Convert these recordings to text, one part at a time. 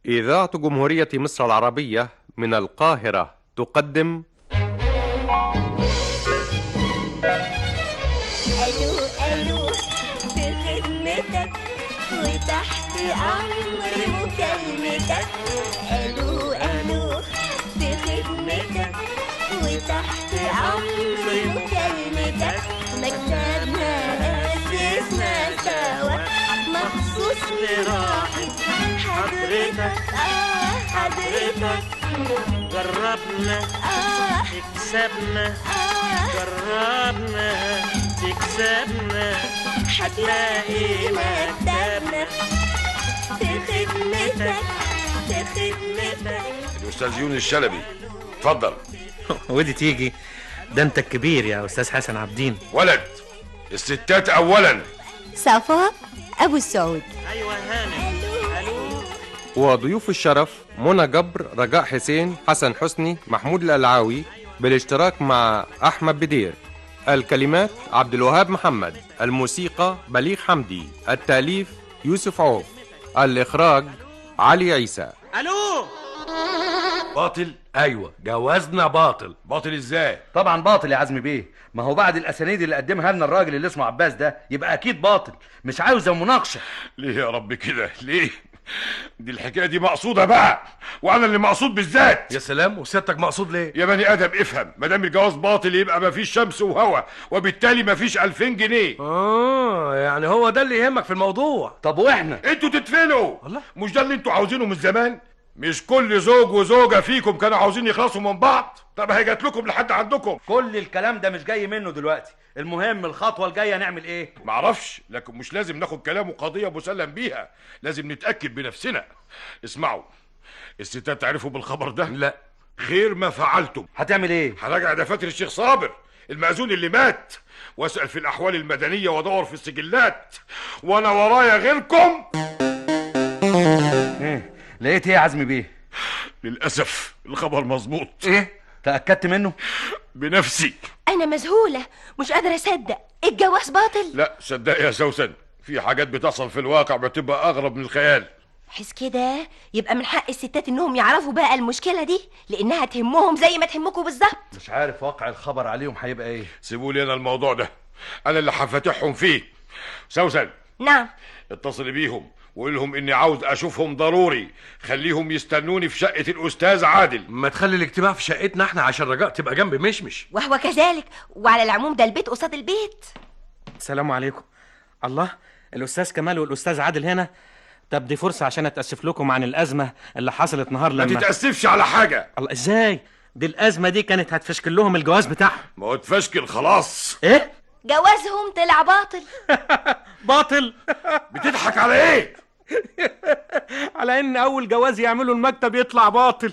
إذاعة جمهورية مصر العربية من القاهرة تقدم الو الو في خدمتك وتحت امر مكالمتك الو الو في خدمتك وتحت امر مكالمتك مكتبنا اسسنا سوا مخصوص لراحة حضرتك اه حضرتك جربنا اه تكسبنا اه جربنا تكسبنا هتلاقي مكتبنا في خدمتك في خدمتك الاستاذ يونس الشلبي اتفضل ودي تيجي ده انت الكبير يا استاذ حسن عبدين ولد الستات اولا صفاء أبو السعود ايوه هانم الو وضيوف الشرف منى جبر رجاء حسين حسن حسني محمود الألعاوي بالاشتراك مع أحمد بدير الكلمات عبد الوهاب محمد الموسيقى بليغ حمدي التأليف يوسف عوف الإخراج علي عيسى الو باطل ايوه جوازنا باطل باطل ازاي طبعا باطل يا عزمي بيه ما هو بعد الاسانيد اللي قدمها لنا الراجل اللي اسمه عباس ده يبقى اكيد باطل مش عاوزه مناقشه ليه يا رب كده ليه دي الحكايه دي مقصوده بقى وانا اللي مقصود بالذات يا سلام وسيادتك مقصود ليه يا بني ادم افهم ما دام الجواز باطل يبقى مفيش شمس وهوا وبالتالي مفيش 2000 جنيه اه يعني هو ده اللي يهمك في الموضوع طب واحنا انتوا تدفنوا الله. مش ده اللي انتوا عاوزينه من زمان مش كل زوج وزوجه فيكم كانوا عاوزين يخلصوا من بعض طب هي جات لكم لحد عندكم كل الكلام ده مش جاي منه دلوقتي المهم الخطوه الجايه نعمل ايه معرفش لكن مش لازم ناخد كلامه قضية مسلم بيها لازم نتأكد بنفسنا اسمعوا الستات تعرفوا بالخبر ده لا خير ما فعلتم هتعمل ايه هراجع دفاتر الشيخ صابر المأذون اللي مات واسأل في الأحوال المدنية وادور في السجلات وأنا ورايا غيركم ايه لقيت ايه يا عزمي بيه للأسف الخبر مظبوط ايه تاكدت منه بنفسي أنا مذهولة مش قادرة أصدق الجواز باطل لا صدق يا سوسن في حاجات بتحصل في الواقع بتبقى أغرب من الخيال حس كده يبقى من حق الستات إنهم يعرفوا بقى المشكلة دي لأنها تهمهم زي ما تهمكم بالظبط مش عارف واقع الخبر عليهم هيبقى ايه سيبوا لي أنا الموضوع ده أنا اللي هفتحهم فيه سوسن نعم اتصل بيهم وقول لهم اني عاوز اشوفهم ضروري خليهم يستنوني في شقة الاستاذ عادل ما تخلي الاجتماع في شقتنا احنا عشان رجاء تبقى جنب مشمش وهو كذلك وعلى العموم ده البيت قصاد البيت السلام عليكم الله الاستاذ كمال والاستاذ عادل هنا طب دي فرصه عشان اتاسف لكم عن الازمه اللي حصلت نهار ما لما تتأسفش على حاجة الله ازاي دي الازمه دي كانت هتفشكل لهم الجواز بتاعهم ما هو اتفشكل خلاص ايه جوازهم طلع باطل باطل بتضحك على ايه على ان اول جواز يعملوا المكتب يطلع باطل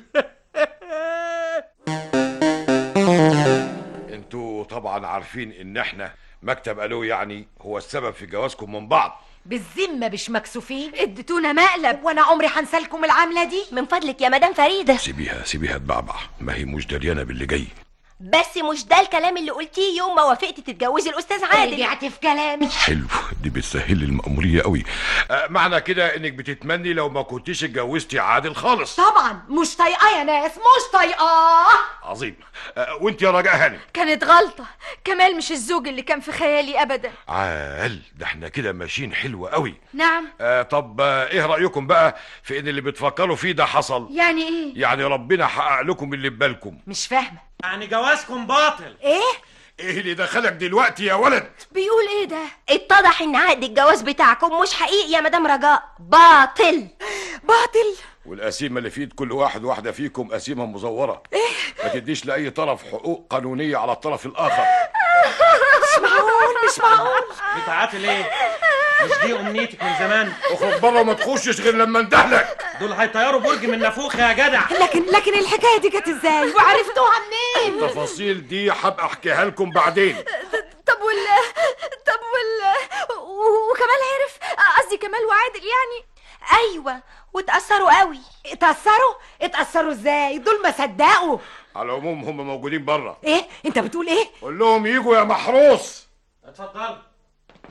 انتوا طبعا عارفين ان احنا مكتب الو يعني هو السبب في جوازكم من بعض بالذمة مش مكسوفين اديتونا مقلب وانا عمري هنسالكم العاملة دي من فضلك يا مدام فريدة سيبيها سيبيها تبعبع ما هي مش دريانة باللي جاي بس مش ده الكلام اللي قلتيه يوم ما وافقتي تتجوزي الأستاذ عادل رجعت في كلامي حلو دي بتسهل لي المأمورية قوي آه معنى كده انك بتتمني لو ما كنتيش اتجوزتي عادل خالص طبعا مش طايقاه يا ناس مش طايقاه عظيم آه وانت يا رجاء هانم كانت غلطة كمال مش الزوج اللي كان في خيالي أبدا عال ده احنا كده ماشيين حلو قوي نعم آه طب آه ايه رأيكم بقى في ان اللي بتفكروا فيه ده حصل يعني إيه يعني ربنا حقق لكم اللي في بالكم مش فاهمة يعني جوازكم باطل ايه ايه اللي دخلك دلوقتي يا ولد بيقول إيه ده اتضح ان عقد الجواز بتاعكم مش حقيقي يا مدام رجاء باطل باطل والقسيمة اللي في ايد كل واحد واحدة فيكم قسيمة مزورة ما تديش لأي طرف حقوق قانونية على الطرف الآخر مش معقول مش معقول بتعاتل ايه مش دي امنيتك من زمان اخرج بره وما تخشش غير لما اندهلك دول هيطيروا برج من نافوخ يا جدع لكن لكن الحكاية دي جت ازاي وعرفتوها منين التفاصيل دي هبقى احكيها لكم بعدين طب وال طب وال و- وكمال عرف قصدي كمال وعادل يعني ايوه وتأثروا قوي اتأثروا اتأثروا ازاي دول ما صدقوا على العموم هم موجودين بره ايه انت بتقول ايه قول لهم يجوا يا محروس اتفضل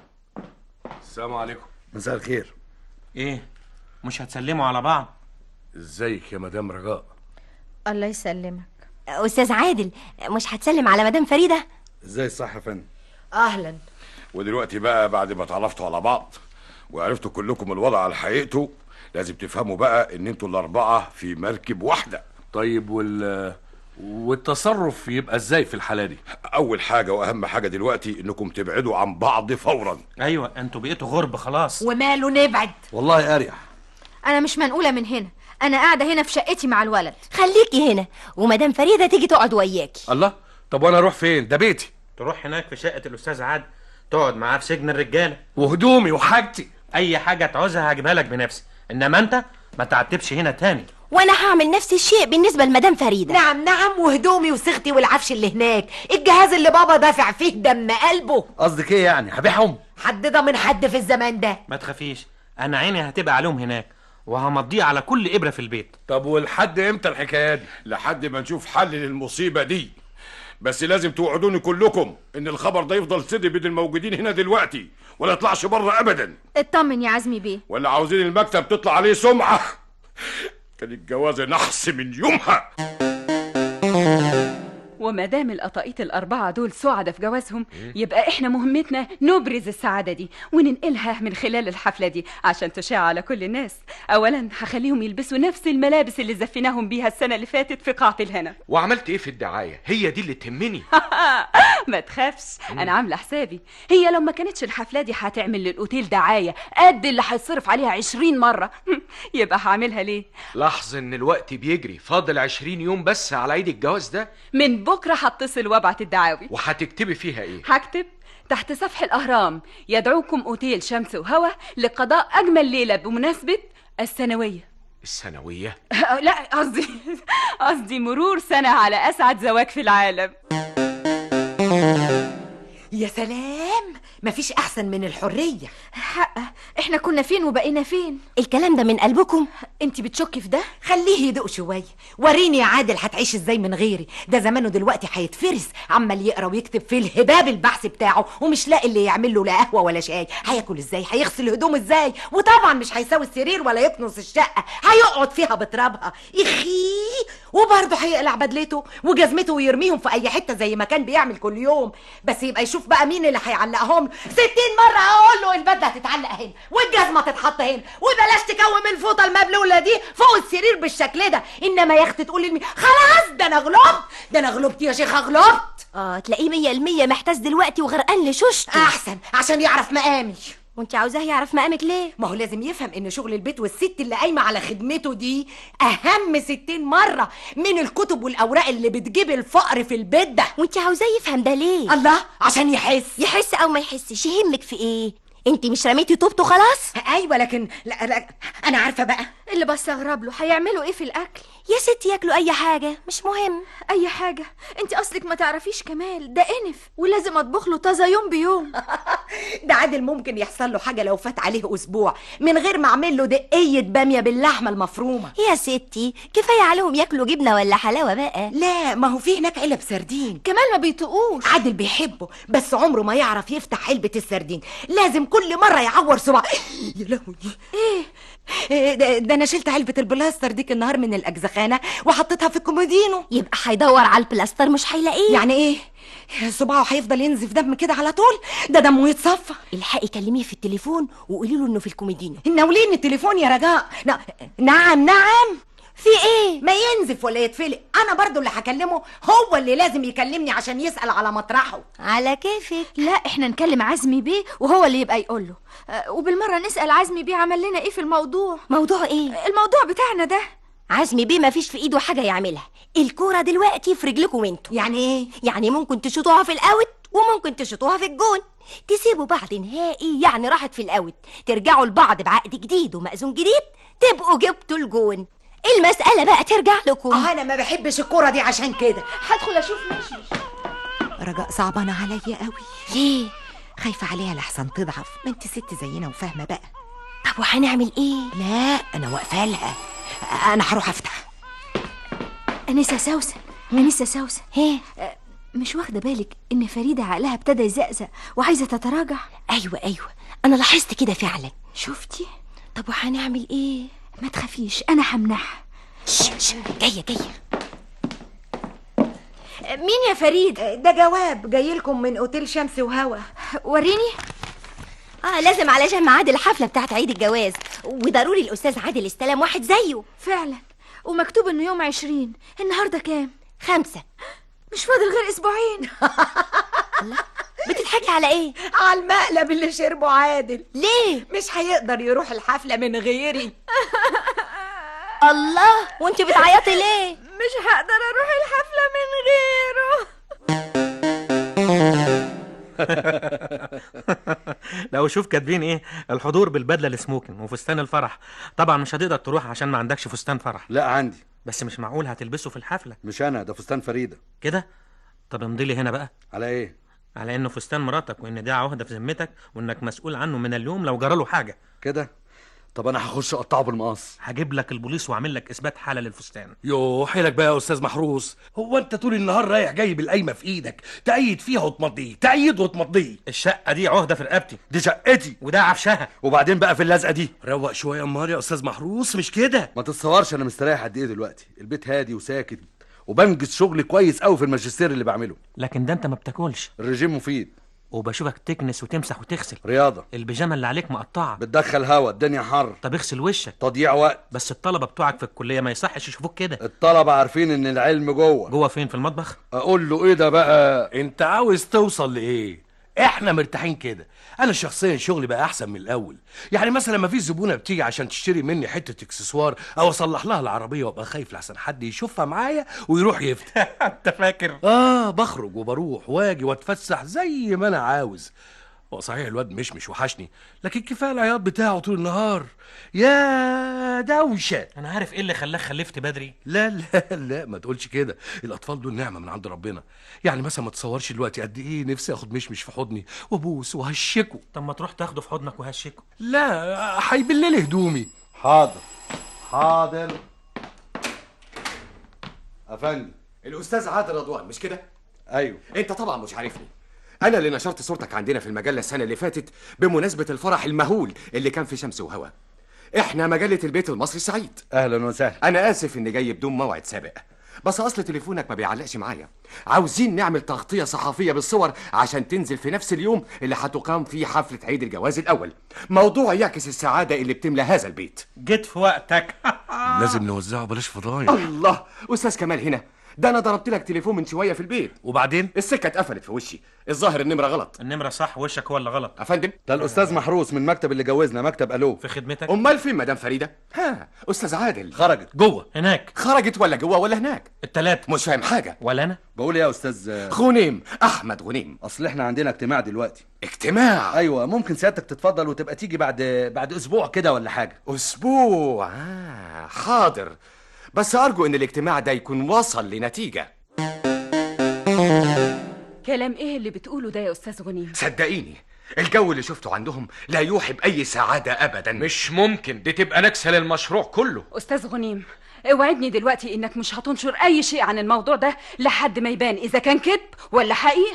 السلام عليكم مساء الخير ايه مش هتسلموا على بعض ازيك يا مدام رجاء الله يسلمك استاذ عادل مش هتسلم على مدام فريده ازاي صح يا فندم اهلا ودلوقتي بقى بعد ما اتعرفتوا على بعض وعرفتوا كلكم الوضع على حقيقته لازم تفهموا بقى ان انتوا الاربعه في مركب واحده طيب وال والتصرف يبقى ازاي في الحاله دي اول حاجه واهم حاجه دلوقتي انكم تبعدوا عن بعض فورا ايوه انتوا بقيتوا غرب خلاص وماله نبعد والله اريح انا مش منقوله من هنا انا قاعده هنا في شقتي مع الولد خليكي هنا ومدام فريده تيجي تقعد وياكي الله طب وانا اروح فين ده بيتي تروح هناك في شقه الاستاذ عادل تقعد معاه في سجن الرجاله وهدومي وحاجتي اي حاجه تعوزها هجيبها لك بنفسي انما انت ما تعتبش هنا تاني وانا هعمل نفس الشيء بالنسبه لمدام فريده نعم نعم وهدومي وصيغتي والعفش اللي هناك الجهاز اللي بابا دافع فيه دم قلبه قصدك ايه يعني هبيعهم حد ده من حد في الزمان ده ما تخافيش انا عيني هتبقى عليهم هناك وهمضيه على كل ابره في البيت طب ولحد امتى الحكايه دي لحد ما نشوف حل للمصيبه دي بس لازم توعدوني كلكم ان الخبر ده يفضل سر بين الموجودين هنا دلوقتي ولا يطلعش بره ابدا اطمن يا عزمي بيه ولا عاوزين المكتب تطلع عليه سمعه كان الجوازه نحس من يومها وما دام القطاقيط الأربعة دول سعدة في جوازهم يبقى إحنا مهمتنا نبرز السعادة دي وننقلها من خلال الحفلة دي عشان تشاع على كل الناس أولا هخليهم يلبسوا نفس الملابس اللي زفناهم بيها السنة اللي فاتت في قاعة الهنا وعملت ايه في الدعايه هي دي اللي تهمني ما تخافش أنا عاملة حسابي هي لو ما كانتش الحفلة دي هتعمل للأوتيل دعاية قد اللي هيصرف عليها عشرين مرة يبقى هعملها ليه لاحظ ان الوقت بيجري فاضل عشرين يوم بس على عيد الجواز ده من بكرة هتصل وابعت الدعاوي وهتكتبي فيها ايه هكتب تحت سفح الأهرام يدعوكم أوتيل شمس وهوى لقضاء أجمل ليلة بمناسبة السنوية الثانويه لا قصدي قصدي مرور سنة على أسعد زواج في العالم يا سلام مفيش احسن من الحريه حقه احنا كنا فين وبقينا فين الكلام ده من قلبكم انت بتشكي في ده خليه يدوق شويه وريني يا عادل هتعيش ازاي من غيري ده زمانه دلوقتي هيتفرس عمال يقرا ويكتب في الهباب البحث بتاعه ومش لاقي اللي يعمل له لا قهوه ولا شاي هياكل ازاي هيغسل هدومه ازاي وطبعا مش هيساوي السرير ولا يكنس الشقه هيقعد فيها بترابها اخي وبرضه هيقلع بدلته وجزمته ويرميهم في اي حته زي ما كان بيعمل كل يوم بس يبقى يشوف بقى مين اللي هيعلقهم له 60 مره اقول له البدله هتتعلق هنا والجزمه تتحط هنا وبلاش تكوم الفوطه المبلوله دي فوق السرير بالشكل ده انما يا اختي تقولي لمي خلاص ده انا غلبت ده انا غلبت يا شيخه غلبت اه تلاقيه مية المية محتاس دلوقتي وغرقان لشوشته احسن عشان يعرف مقامي وانت عاوزاه يعرف مقامك ليه ما هو لازم يفهم ان شغل البيت والست اللي قايمه على خدمته دي اهم ستين مره من الكتب والاوراق اللي بتجيب الفقر في البيت ده وانت عاوزاه يفهم ده ليه الله عشان يحس يحس او ما يحسش يهمك في ايه انت مش رميتي طوبته خلاص ايوه لكن لا لا انا عارفه بقى اللي بستغرب له هيعملوا ايه في الاكل يا ستي ياكلوا اي حاجه مش مهم اي حاجه انت اصلك ما تعرفيش كمال ده انف ولازم اطبخ له طازه يوم بيوم ده عادل ممكن يحصل له حاجه لو فات عليه اسبوع من غير ما اعمل له دقيه باميه باللحمه المفرومه يا ستي كفايه عليهم ياكلوا جبنه ولا حلاوه بقى لا ما هو في هناك علب سردين كمال ما بيطقوش عادل بيحبه بس عمره ما يعرف يفتح علبه السردين لازم كل مره يعور صباع يا لهوي ايه إيه ده, ده انا شلت علبه البلاستر ديك النهار من الاجزخانه وحطيتها في الكومودينو يبقى هيدور على البلاستر مش هيلاقيه يعني ايه صباعه هيفضل ينزف دم كده على طول ده دمه يتصفى الحقي كلميه في التليفون وقولي له انه في الكوميدينو ناوليني التليفون يا رجاء ن... نعم نعم في ايه ما ينزف ولا يتفلق انا برضو اللي هكلمه هو اللي لازم يكلمني عشان يسأل على مطرحه على كيفك لا احنا نكلم عزمي بيه وهو اللي يبقى يقول له أه وبالمره نسال عزمي بيه عمل لنا ايه في الموضوع موضوع ايه الموضوع بتاعنا ده عزمي بيه مفيش في ايده حاجه يعملها الكوره دلوقتي في رجلكم انتوا يعني ايه يعني ممكن تشوطوها في الاوت وممكن تشوطوها في الجون تسيبوا بعض نهائي يعني راحت في الاوت ترجعوا لبعض بعقد جديد ومأذون جديد تبقوا جبتوا الجون المسألة بقى ترجع لكم اه انا ما بحبش الكوره دي عشان كده هدخل اشوف مشمش رجاء صعبانه عليا قوي ليه خايفه عليها لحسن تضعف ما انت ست زينا وفاهمه بقى طب وهنعمل ايه لا انا واقفه لها انا هروح افتح انسه سوسن انسه سوسن ايه أه، مش واخده بالك ان فريده عقلها ابتدى يزقزق وعايزه تتراجع ايوه ايوه انا لاحظت كده فعلا شفتي طب وهنعمل ايه ما تخافيش انا همنعها جايه جايه مين يا فريد ده جواب جاي لكم من اوتيل شمس وهوا وريني اه لازم علشان ميعاد الحفله بتاعت عيد الجواز وضروري الاستاذ عادل استلم واحد زيه فعلا ومكتوب انه يوم عشرين النهارده كام خمسة مش فاضل غير اسبوعين بتضحكي على ايه على المقلب اللي شربه عادل ليه مش هيقدر يروح الحفله من غيري الله وانت بتعيطي ليه مش هقدر اروح الحفله من غيره لو شوف كاتبين ايه الحضور بالبدله السموكن وفستان الفرح طبعا مش هتقدر تروح عشان ما عندكش فستان فرح لا عندي بس مش معقول هتلبسه في الحفله مش انا ده فستان فريده كده طب امضي لي هنا بقى على ايه على انه فستان مراتك وان ده عهده في ذمتك وانك مسؤول عنه من اليوم لو جرى له حاجه كده طب انا هخش اقطعه بالمقص هجيب لك البوليس واعمل لك اثبات حاله للفستان يو حيلك بقى يا استاذ محروس هو انت طول النهار رايح جاي بالقايمه في ايدك تأيد فيها وتمضيه تأيد وتمضيه الشقه دي عهده في رقبتي دي شقتي وده عفشها وبعدين بقى في اللزقه دي روق شويه امال يا استاذ محروس مش كده ما تتصورش انا مستريح قد ايه دلوقتي البيت هادي وساكت وبنجز شغلي كويس قوي في الماجستير اللي بعمله لكن ده انت ما بتاكلش الرجيم مفيد وبشوفك تكنس وتمسح وتغسل رياضه البيجامه اللي عليك مقطعه بتدخل هوا الدنيا حر طب اغسل وشك تضييع وقت بس الطلبه بتوعك في الكليه ما يصحش يشوفوك كده الطلبه عارفين ان العلم جوه جوه فين في المطبخ اقول له ايه ده بقى انت عاوز توصل لايه احنا مرتاحين كده انا شخصيا شغلي بقى احسن من الاول يعني مثلا ما في زبونه بتيجي عشان تشتري مني حته اكسسوار او اصلح لها العربيه وابقى خايف لحسن حد يشوفها معايا ويروح يفتح انت فاكر اه بخرج وبروح واجي واتفسح زي ما انا عاوز هو صحيح الواد مش مش وحشني لكن كفايه العياط بتاعه طول النهار يا دوشه انا عارف ايه اللي خلاك خلفت بدري لا لا لا ما تقولش كده الاطفال دول نعمه من عند ربنا يعني مثلا ما تصورش دلوقتي قد ايه نفسي اخد مشمش في حضني وابوس وهشكه طب ما تروح تاخده في حضنك وهشكه لا هيبل لي هدومي حاضر حاضر افندي الاستاذ عادل رضوان مش كده ايوه انت طبعا مش عارفني انا اللي نشرت صورتك عندنا في المجله السنه اللي فاتت بمناسبه الفرح المهول اللي كان في شمس وهوا احنا مجله البيت المصري السعيد اهلا وسهلا انا اسف اني جاي بدون موعد سابق بس اصل تليفونك ما بيعلقش معايا عاوزين نعمل تغطيه صحفيه بالصور عشان تنزل في نفس اليوم اللي هتقام فيه حفله عيد الجواز الاول موضوع يعكس السعاده اللي بتملى هذا البيت جيت في وقتك لازم نوزعه بلاش فضايح الله استاذ كمال هنا ده انا ضربت لك تليفون من شويه في البيت وبعدين السكه اتقفلت في وشي الظاهر النمره غلط النمره صح وشك هو اللي غلط افندم ده الاستاذ محروس من مكتب اللي جوزنا مكتب الو في خدمتك امال فين مدام فريده ها استاذ عادل خرجت جوه هناك خرجت ولا جوه ولا هناك التلاتة مش فاهم حاجه ولا انا بقول إيه يا استاذ غنيم احمد غنيم اصل احنا عندنا اجتماع دلوقتي اجتماع ايوه ممكن سيادتك تتفضل وتبقى تيجي بعد بعد اسبوع كده ولا حاجه اسبوع آه حاضر بس ارجو ان الاجتماع ده يكون وصل لنتيجه كلام ايه اللي بتقوله ده يا استاذ غنيم صدقيني الجو اللي شفته عندهم لا يوحي باي سعاده ابدا مش ممكن دي تبقى نكسه للمشروع كله استاذ غنيم اوعدني دلوقتي انك مش هتنشر اي شيء عن الموضوع ده لحد ما يبان اذا كان كذب ولا حقيقه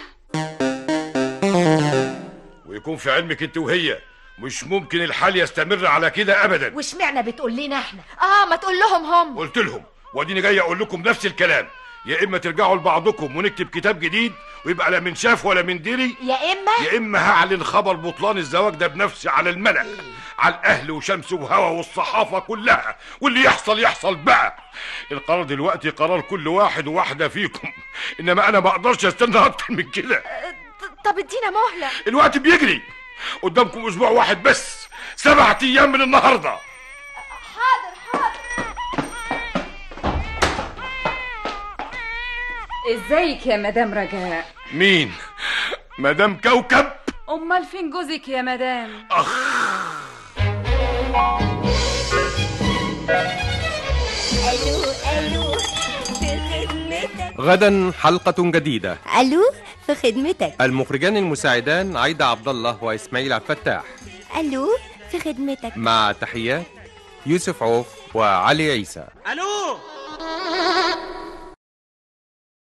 ويكون في علمك انت وهي مش ممكن الحال يستمر على كده ابدا واشمعنى بتقول لنا احنا اه ما تقول لهم هم قلت لهم واديني جاي اقول لكم نفس الكلام يا اما ترجعوا لبعضكم ونكتب كتاب جديد ويبقى لا من شاف ولا من دري يا اما يا اما هعلن خبر بطلان الزواج ده بنفسي على الملأ على الاهل وشمس وهوا والصحافه كلها واللي يحصل يحصل بقى القرار دلوقتي قرار كل واحد وواحده فيكم انما انا ما اقدرش استنى اكتر من كده طب ادينا مهله الوقت بيجري قدامكم اسبوع واحد بس سبعة ايام من النهارده حاضر حاضر ازيك يا مدام رجاء مين مدام كوكب امال فين جوزك يا مدام الو الو في خدمتك غدا حلقة جديدة الو في خدمتك المخرجان المساعدان عايدة عبد الله وإسماعيل عبد الفتاح الو في خدمتك مع تحيات يوسف عوف وعلي عيسى الو